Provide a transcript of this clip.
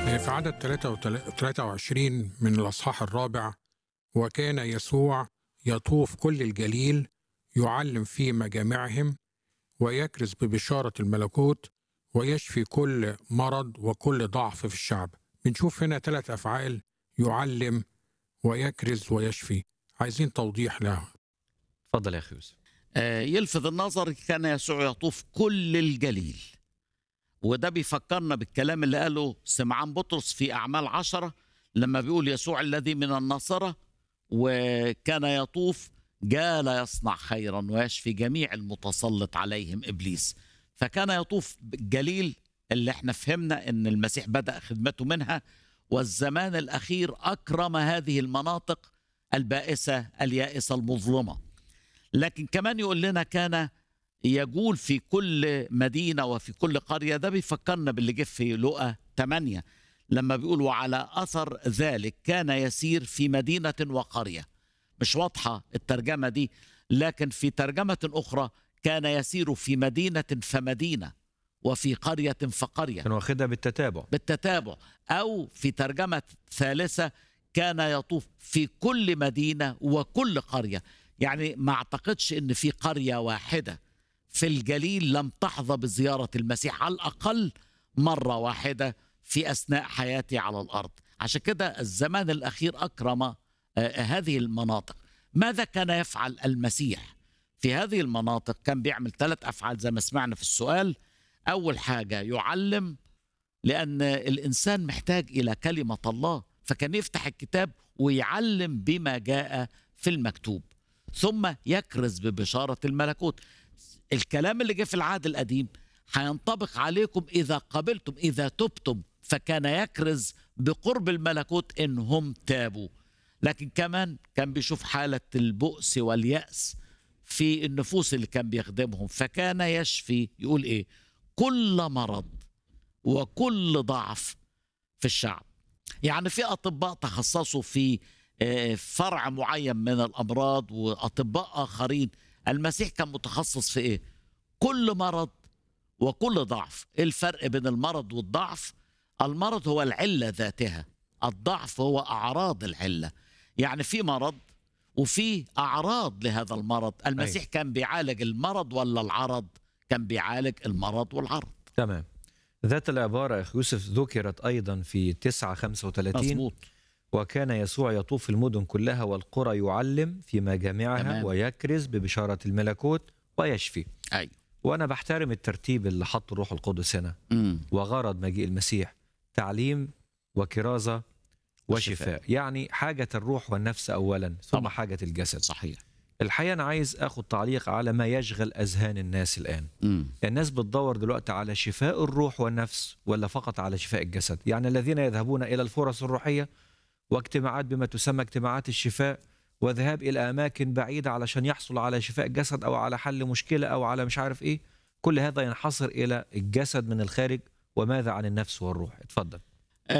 في عدد 23 من الأصحاح الرابع وكان يسوع يطوف كل الجليل يعلم في مجامعهم ويكرز ببشارة الملكوت ويشفي كل مرض وكل ضعف في الشعب بنشوف هنا ثلاث أفعال يعلم ويكرز ويشفي عايزين توضيح لها اتفضل يا اخي يوسف آه، يلفت النظر كان يسوع يطوف كل الجليل وده بيفكرنا بالكلام اللي قاله سمعان بطرس في أعمال عشرة لما بيقول يسوع الذي من الناصرة وكان يطوف جال يصنع خيرا ويشفي جميع المتسلط عليهم إبليس فكان يطوف الجليل اللي احنا فهمنا ان المسيح بدأ خدمته منها والزمان الأخير أكرم هذه المناطق البائسة اليائسة المظلمة لكن كمان يقول لنا كان يجول في كل مدينة وفي كل قرية ده بيفكرنا باللي جه في لقا 8 لما بيقول وعلى أثر ذلك كان يسير في مدينة وقرية مش واضحة الترجمة دي لكن في ترجمة أخرى كان يسير في مدينة فمدينة وفي قرية فقرية كان واخدها بالتتابع بالتتابع أو في ترجمة ثالثة كان يطوف في كل مدينة وكل قرية يعني ما أعتقدش أن في قرية واحدة في الجليل لم تحظى بزيارة المسيح على الأقل مرة واحدة في أثناء حياتي على الأرض عشان كده الزمان الأخير أكرم آه، هذه المناطق ماذا كان يفعل المسيح في هذه المناطق كان بيعمل ثلاث أفعال زي ما سمعنا في السؤال أول حاجة يعلم لأن الإنسان محتاج إلى كلمة الله فكان يفتح الكتاب ويعلم بما جاء في المكتوب ثم يكرز ببشارة الملكوت الكلام اللي جه في العهد القديم هينطبق عليكم إذا قبلتم إذا تبتم فكان يكرز بقرب الملكوت إن هم تابوا لكن كمان كان بيشوف حالة البؤس واليأس في النفوس اللي كان بيخدمهم فكان يشفي يقول إيه كل مرض وكل ضعف في الشعب يعني في أطباء تخصصوا في آه، فرع معين من الأمراض وأطباء آخرين المسيح كان متخصص في إيه كل مرض وكل ضعف إيه الفرق بين المرض والضعف المرض هو العلة ذاتها الضعف هو أعراض العلة يعني في مرض وفي أعراض لهذا المرض المسيح كان بيعالج المرض ولا العرض كان بيعالج المرض والعرض تمام ذات العبارة يا أخي يوسف ذكرت أيضا في 9 35 مظبوط وكان يسوع يطوف المدن كلها والقرى يعلم في مجامعها تمام. ويكرز ببشارة الملكوت ويشفي أيوة وأنا بحترم الترتيب اللي حطه الروح القدس هنا مم. وغرض مجيء المسيح تعليم وكرازة وشفاء. وشفاء يعني حاجة الروح والنفس أولا ثم طبعا. حاجة الجسد صحيح الحقيقة أنا عايز أخذ تعليق على ما يشغل أذهان الناس الآن مم. الناس بتدور دلوقتي على شفاء الروح والنفس ولا فقط على شفاء الجسد يعني الذين يذهبون إلى الفرص الروحية واجتماعات بما تسمى اجتماعات الشفاء وذهاب إلى أماكن بعيدة علشان يحصل على شفاء الجسد أو على حل مشكلة أو على مش عارف إيه كل هذا ينحصر إلى الجسد من الخارج وماذا عن النفس والروح اتفضل